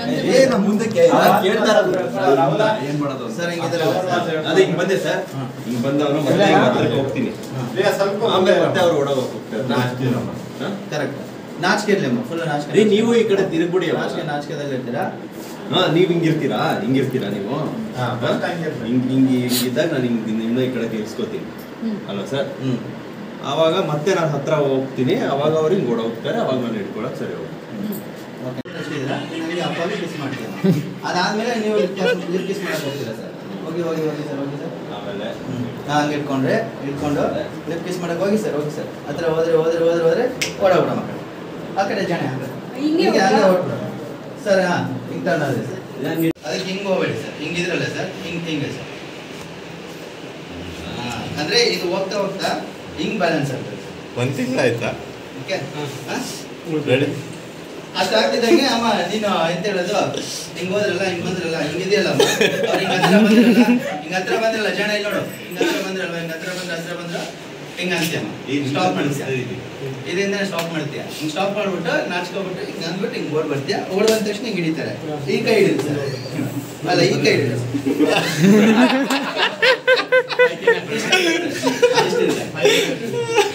ಏನ ಮುಂದಕ್ಕೆ ಕೇಳ್ತಾರ ಏನ್ ಮಾಡೋದು ಸರ್ ಹಿಂಗಿದಾರಲ್ಲ ಸರ್ ಅದೇ ಹಿಂಗ್ ಬಂದೆ ಸರ್ ಹಿಂಗ್ ಬಂದವನು ಮತ್ತೆ ಹಿಂಗ್ ಹತ್ರಕ್ಕೆ ಹೋಗ್ತೀನಿ ಆಮೇಲೆ ಮತ್ತೆ ಅವ್ರು ಓಡೋಗ್ ಹೋಗ್ತಾರೆ ಕರೆಕ್ಟ್ ನಾಚಿಕೆ ಇರ್ಲಿ ಅಮ್ಮ ಫುಲ್ ನಾಚಿಕೆ ರೀ ನೀವು ಈ ಕಡೆ ತಿರುಗ್ಬಿಡಿ ಅಮ್ಮ. ನಾಚಿಕೆ ನಾಚಿಕೆದಾಗ ಇರ್ತೀರಾ ಹಾ ನೀವ್ ಹಿಂಗಿರ್ತೀರಾ ಹಿಂಗಿರ್ತೀರಾ ನೀವು ಹಾ, ಹಾ? ಹಂಗೆ. ಹಿಂಗ್ ಹಿಂಗ್ ಹಿಂಗಿದ್ದಾಗ ನಾನು ಹಿಂಗ್ ನಿಮ್ನ ಈ ಕಡೆ ತಿರ್ಸ್ಕೊತೀನಿ ಅಲ್ವಾ ಸರ್ ಹ್ಮ್ ಆವಾಗ ಮತ್ತೆ ನಾನು ಹತ್ರ ಹೋಗ್ತೀನಿ ಅವಾಗ ಅವ್ರು ಹಿಂಗ್ ಓಡ ಹೋಗ್ತಾರೆ ಅವಾಗ ನಾನು ಹಿಡ್ಕೊಳಕ್ ಸರಿ ಹೋಗ್ತೀನಿ ಓಕೆ ತಕ್ಷಣ ನನಗೆ ಅಪ್ಪಾಗಿ ಕಿಸ್ ಮಾಡ್ತೀರಾ ಅದಾದ್ಮೇಲೆ ನೀವು ಲಿಪ್ ಕಿಸ್ ಮಾಡಕ್ ಹೋಗ್ತೀರಾ ಸರ್ ಹೋಗಿ ಹೋಗಿ ಹೋಗಿ ಸರ್ ಹೋಗಿ ಸರ್ ಆಮೇಲೆ ನಾ ಹಂಗೆ ಇಟ್ಕೊಂಡ್ರೆ ಇಟ್ಕೊಂಡು ಲಿಪ್ ಕಿಸ್ ಮಾಡಕ್ ಹೋಗಿ ಸರ್ ಹೋಗಿ ಸರ್ ಹತ್ರ ಹೋದ್ರೆ ಹೋದ್ರೆ ಹೋದ್ರೆ ಹೋದ್ರೆ ಓಡಾಬಿಡ ಮಕ್ಕಳು ಆ ಕಡೆ ಜಾಣೆ ಆ ಕಡೆ ಹಿಂಗೆ ಹಿಂಗೆ ಹಂಗೆ ಹೋಗ್ಲಾ? ಹೊರ್ಟ್ಬಿಡು. ಸರ್ ಹಾ ಹಿಂಗೆ ಟರ್ನ್ ಆದ್ರೆ ಸರ್ ನಾನು ಅದಕ್ಕೆ ಹಿಂಗೆ ಹೋಗ್ಬೇಡಿ ಸರ್ ಹಿಂಗಿದ್ರಲ್ಲ ಸರ್ ಹಿಂಗೆ ಹಿಂಗೆ ಸರ್ ಹಾ, ಅಂದ್ರೆ ಇದು ಹೋಗ್ತಾ ಹೋಗ್ತಾ ಹಿಂಗ್ ಬ್ಯಾಲೆನ್ಸ್ ಆಗ್ತದೆ ಒಂದ್ ತಿಂಗಳಾಯ್ತಾ ಓಕೆ ಹಾಂ ರೆಡಿ ಅಷ್ಟ ಆಗ್ತಿದ್ದಂಗೆ ಅಮ್ಮ ನೀನು ಎಂತ ಹೇಳೋದು ಹಿಂಗ್ ಹೋದ್ರಲ್ಲ ಹಿಂಗ್ ಬಂದ್ರಲ್ಲ ಹಿಂಗಿದೆಯಲ್ಲ ಅಮ್ಮ ಅವ್ರು ಹಿಂಗ್ ಹತ್ರ ಬಂದ್ರಲ್ಲ ಹಿಂಗ್ ಹತ್ರ ಬಂದ್ರಲ್ಲ ಜನ ಇಲ್ಲಿ ನೋಡು ಹಿಂಗ್ ಹತ್ರ ಬಂದ್ರಲ್ಲ ಹಿಂಗ್ ಹತ್ರ ಬಂದ್ರ ಹತ್ರ ಬಂದ್ರ ಹಿಂಗ್ ಅಂತೀಯಮ್ಮ ಸ್ಟಾಪ್ ಮಾಡ್ತೀಯ ಇದರಿಂದ ಸ್ಟಾಪ್ ಮಾಡ್ತೀಯ ಹಿಂಗ್ ಸ್ಟಾಪ್ ಮಾಡ್ಬಿಟ್ಟು ನಾಚ್ಕೊಬಿಟ್ಟು ಹಿಂಗ್ ಅಂದ್ಬಿಟ್ಟು ಹಿಂಗ್ ಓಡ್ ಬರ್ತೀಯ ಓಡ್ ಬಂದ ತಕ್ಷಣ ಹಿಂಗ್ ಹಿಡಿತಾರೆ ಈ ಕೈ ಹಿಡಿದು ಸರ್ ಅಲ್ಲ ಈ ಕೈ ಹಿಡಿದು ಇಷ್ಟಿದೆ.